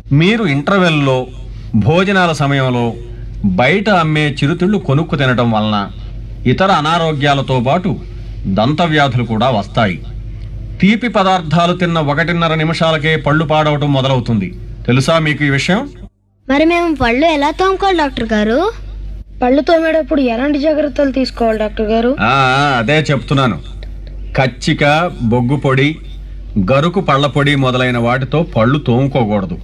మీరు ఇంటర్వెల్లో భోజనాల సమయంలో బయట అమ్మే చిరుతిళ్ళు కొనుక్కు తినడం వలన ఇతర అనారోగ్యాలతో పాటు దంతవ్యాధులు కూడా వస్తాయి తీపి పదార్థాలు తిన్న ఒకటిన్నర నిమిషాలకే పళ్ళు పాడవటం మొదలవుతుంది తెలుసా మీకు ఈ విషయం మరి మేము పళ్ళు ఎలా తోముకోవాలి డాక్టర్ గారు పళ్ళు తోమేటప్పుడు ఎలాంటి జాగ్రత్తలు తీసుకోవాలి డాక్టర్ గారు ఆ, అదే చెప్తున్నాను కచ్చిక బొగ్గు పొడి గరుకు పళ్ళ పొడి మొదలైన వాటితో పళ్ళు తోముకోకూడదు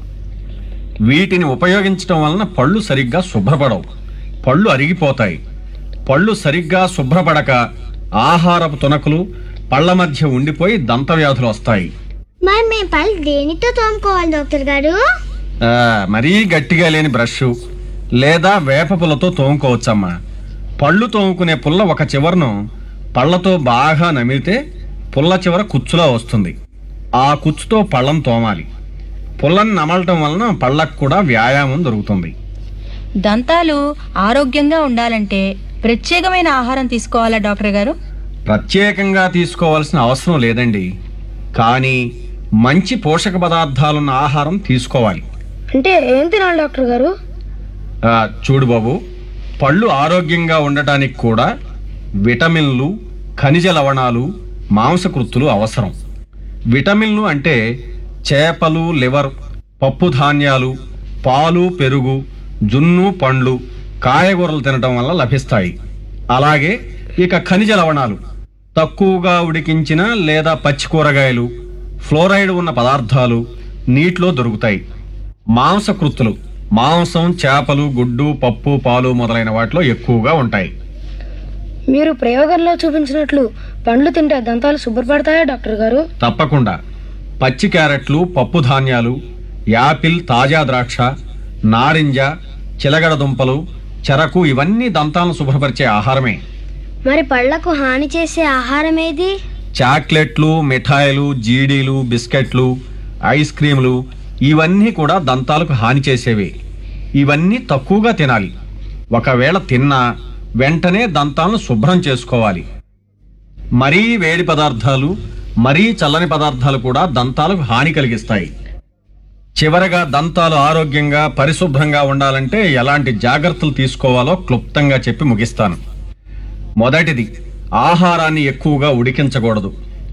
వీటిని ఉపయోగించడం వలన పళ్ళు సరిగ్గా శుభ్రపడవు పళ్ళు అరిగిపోతాయి పళ్ళు సరిగ్గా శుభ్రపడక ఆహారపు తునకలు పళ్ళ మధ్య ఉండిపోయి దంతవ్యాధులు వస్తాయి మరి మేము పళ్ళు దేనితో తోముకోవాలి డాక్టర్ గారు ఆ, మరీ గట్టిగా లేని బ్రష్ లేదా వేప పుల్లతో తోముకోవచ్చమ్మా పళ్ళు తోముకునే పుల్ల ఒక చివరను పళ్ళతో బాగా నమిలితే పుల్ల చివర కుచ్చులా వస్తుంది ఆ కుచ్చుతో పళ్ళను తోమాలి పుల్లని నమలటం వలన పళ్ళకు కూడా వ్యాయామం దొరుకుతుంది దంతాలు ఆరోగ్యంగా ఉండాలంటే ప్రత్యేకమైన ఆహారం తీసుకోవాలా డాక్టర్ గారు ప్రత్యేకంగా తీసుకోవాల్సిన అవసరం లేదండి కానీ మంచి పోషక పదార్థాలున్న ఆహారం తీసుకోవాలి అంటే ఏం తినాలి డాక్టర్ గారు ఆ, చూడు బాబు పళ్ళు ఆరోగ్యంగా ఉండటానికి కూడా విటమిన్లు ఖనిజ లవణాలు మాంసకృత్తులు అవసరం విటమిన్లు అంటే చేపలు లివర్ పప్పు ధాన్యాలు పాలు పెరుగు జున్ను పండ్లు కాయగూరలు తినటం వల్ల లభిస్తాయి అలాగే ఇక ఖనిజ లవణాలు తక్కువగా ఉడికించిన లేదా పచ్చి కూరగాయలు ఫ్లోరైడ్ ఉన్న పదార్థాలు నీటిలో దొరుకుతాయి మాంసకృత్తులు మాంసం చేపలు గుడ్డు పప్పు పాలు మొదలైన వాటిలో ఎక్కువగా ఉంటాయి మీరు ప్రయోగంలో చూపించినట్లు పండ్లు తింటే దంతాలు శుభ్రపడతాయా డాక్టర్ గారు తప్పకుండా పచ్చి క్యారెట్లు పప్పు ధాన్యాలు యాపిల్ తాజా ద్రాక్ష నారింజ చిలగడ దుంపలు చెరకు ఇవన్నీ దంతాలను శుభ్రపరిచే ఆహారమే మరి పళ్ళకు హాని చేసే ఆహారం ఏది చాక్లెట్లు మిఠాయిలు జీడీలు బిస్కెట్లు ఐస్ క్రీములు ఇవన్నీ కూడా దంతాలకు హాని చేసేవే ఇవన్నీ తక్కువగా తినాలి ఒకవేళ తిన్నా వెంటనే దంతాలను శుభ్రం చేసుకోవాలి మరీ వేడి పదార్థాలు మరీ చల్లని పదార్థాలు కూడా దంతాలకు హాని కలిగిస్తాయి చివరగా దంతాలు ఆరోగ్యంగా పరిశుభ్రంగా ఉండాలంటే ఎలాంటి జాగ్రత్తలు తీసుకోవాలో క్లుప్తంగా చెప్పి ముగిస్తాను మొదటిది ఆహారాన్ని ఎక్కువగా ఉడికించకూడదు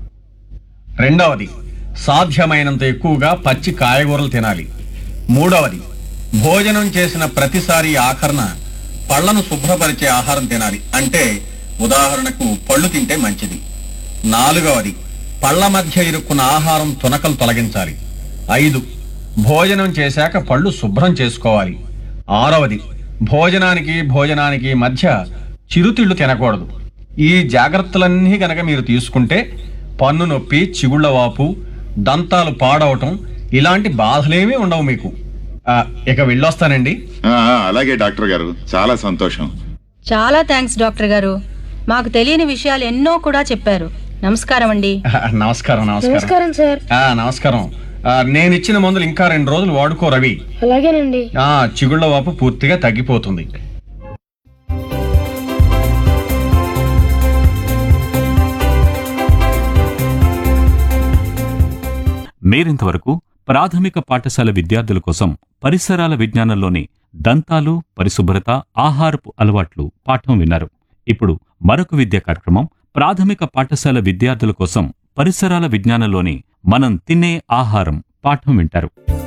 రెండవది సాధ్యమైనంత ఎక్కువగా పచ్చి కాయగూరలు తినాలి మూడవది భోజనం చేసిన ప్రతిసారి ఆఖరణ పళ్లను శుభ్రపరిచే ఆహారం తినాలి అంటే ఉదాహరణకు పళ్ళు తింటే మంచిది నాలుగవది పళ్ళ మధ్య ఇరుక్కున్న ఆహారం తునకలు తొలగించాలి ఐదు భోజనం చేశాక పళ్ళు శుభ్రం చేసుకోవాలి ఆరవది భోజనానికి భోజనానికి మధ్య చిరుతిళ్ళు తినకూడదు ఈ జాగ్రత్తలన్నీ గనక మీరు తీసుకుంటే పన్ను నొప్పి చిగుళ్ళ వాపు దంతాలు పాడవటం ఇలాంటి బాధలేమీ ఉండవు మీకు ఆ, ఇక వెళ్ళొస్తానండి ఆ, ఆ, అలాగే డాక్టర్ గారు చాలా సంతోషం చాలా థ్యాంక్స్ డాక్టర్ గారు మాకు తెలియని విషయాలు ఎన్నో కూడా చెప్పారు నమస్కారం అండి ఆ, నమస్కారం నమస్కారం నమస్కారం సార్ ఆ, నమస్కారం ఆ, నేను ఇచ్చిన మందులు ఇంకా రెండు రోజులు వాడుకో రవి అలాగేనండి ఆ చిగుళ్ళ వాపు పూర్తిగా తగ్గిపోతుంది మీరింతవరకు ప్రాథమిక పాఠశాల విద్యార్థుల కోసం పరిసరాల విజ్ఞానంలోని దంతాలు పరిశుభ్రత ఆహారపు అలవాట్లు పాఠం విన్నారు ఇప్పుడు మరొక విద్యా కార్యక్రమం ప్రాథమిక పాఠశాల విద్యార్థుల కోసం పరిసరాల విజ్ఞానంలోని మనం తినే ఆహారం పాఠం వింటారు